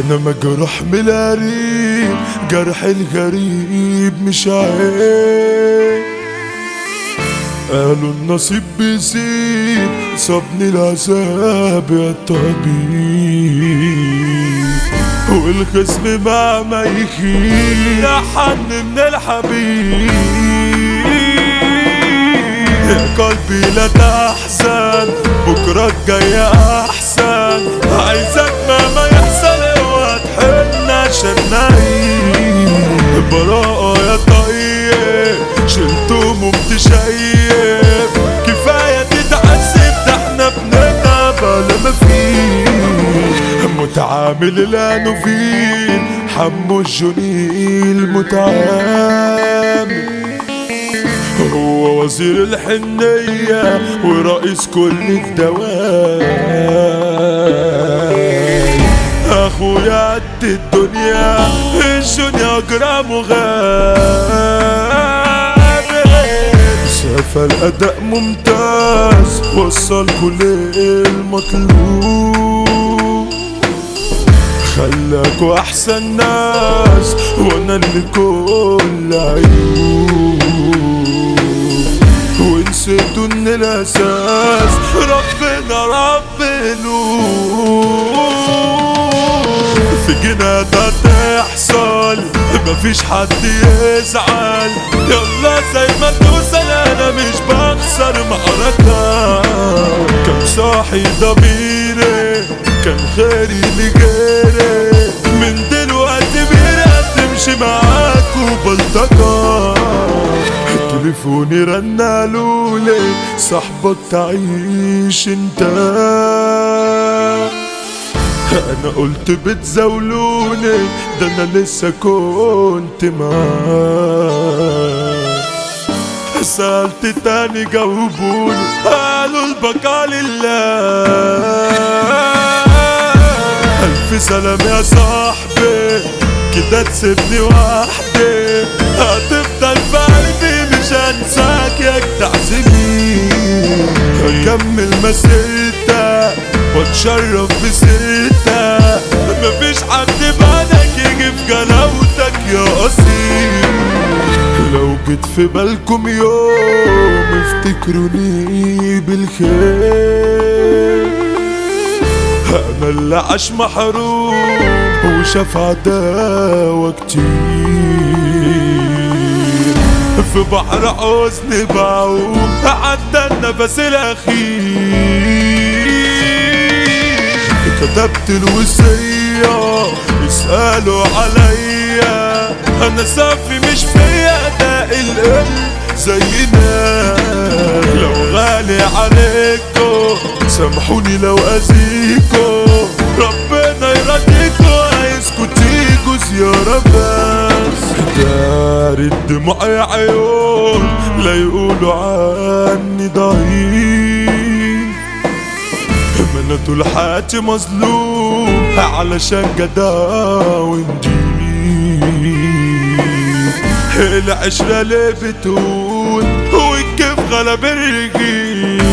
انا مجروح من القريب جرح الغريب مش عيب قالوا النصيب بيزيد صابني العذاب يا طبيب والخصم مع ما يخيل يا حن من الحبيب يا قلبي لا تحزن بكرة الجاي أحسن عايزك مهما يحصل اوعى تحن عشان نعيم براءة يا طيب شلتهم وبتشيب كفاية تتعذب ده احنا بنتعب على ما فيه متعامل الانوفيل حمو الجنيل متعامل هو وزير الحنية ورئيس كل الدوام اخويا قد الدنيا الدنيا جرام وغاب شاف الاداء ممتاز وصل كل المطلوب خلاكوا احسن ناس وانا اللي كل عيوب ونسيتوا ان الاساس ربنا رب قلوب في جنات تحصل مفيش حد يزعل يلا زي ما توصل انا مش بخسر معركة كان صاحي ضميري كان خيري لغيري من دلوقتي بيرة تمشي معاك وبلطجة تليفوني رنالولي صاحبك تعيش انت انا قلت بتزاولوني ده انا لسه كنت معاك سألت تاني جاوبوني قالوا البقاء لله ألف سلام يا صاحبي كده تسيبني وحدي هتفضل في قلبي مش هنساك يا جدع زميل هكمل مسيرتك واتشرف بسيرتك مفيش حد بعدك يجي في جلاوتك يا اصيل لو جيت في بالكم يوم افتكروني بالخير انا اللي عاش محروم وشاف عداوة كتير في بحر حزن بعوم عدى النفس الاخير كتبت الوصية يسألوا عليا انا صافي مش فيا ده القل زينا لو غالي عليكم سامحوني لو اذيكم ربنا يرضيكم عايزكوا تيجوا زيارة بس داري الدموع يا عيون لا يقولوا عني ضعيف ما انا طول حياتي مظلوم علشان جدع ونجيب العشرة اللي بتقول والكيف غلب الرجيل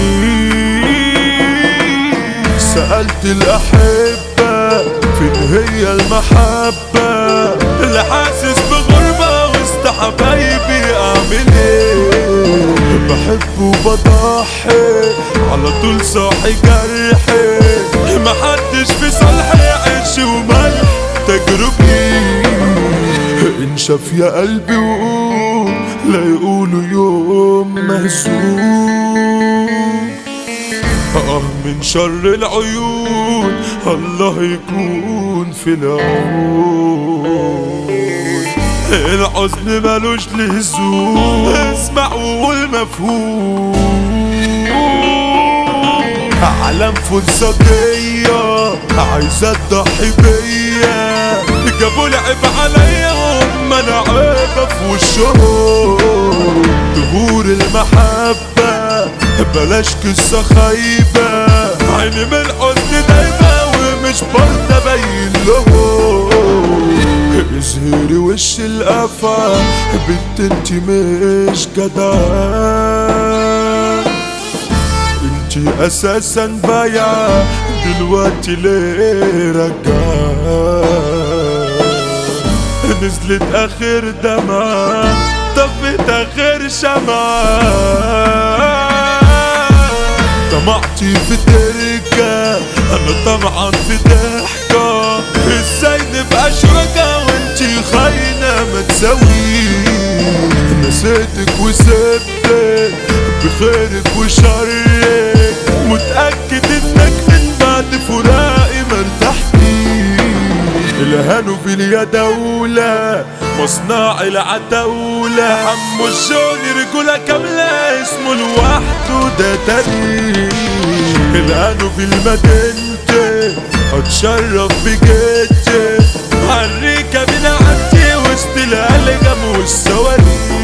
سألت الأحبة فين هي المحبة اللي حاسس بغربة وسط حبايبي أعمل إيه بحب وبضحي على طول صاحي جرحي محدش في صالحي عيش وملح تجربي انشف يا قلبي وقوم لا يقولوا يوم مهزوم اه من شر العيون الله يكون في العون الحزن ملوش لزوم اسمع وقول مفهوم عالم فرصتية عايزة تضحي بيا جابوا لعب عليا هم انا عيبة في وشهم ظهور المحبة بلاش قصة خايبة عيني من الحزن دايبة ومش برضه ابين لهم اظهري وش القفا بنت انت مش جدعة انت اساسا بايعة دلوقتي ليه رجع نزلت اخر دمعة طفت اخر شمعة طمعتي في تركة انا طمعان في ضحكة ازاي نبقى شركة وانتي خاينة ما تسوي نسيتك وسبتك بخيرك وشرك متأكد انك من بعد فراقي ما ارتحتيش الهانوا في اليا دولة مصنع العتاولة عمو الجوني رجولة كاملة اسمه لوحده ده تاريخ الهانوا في المدينة اتشرف بجدي عالريكة بنعدي وسط الألغام والصواريخ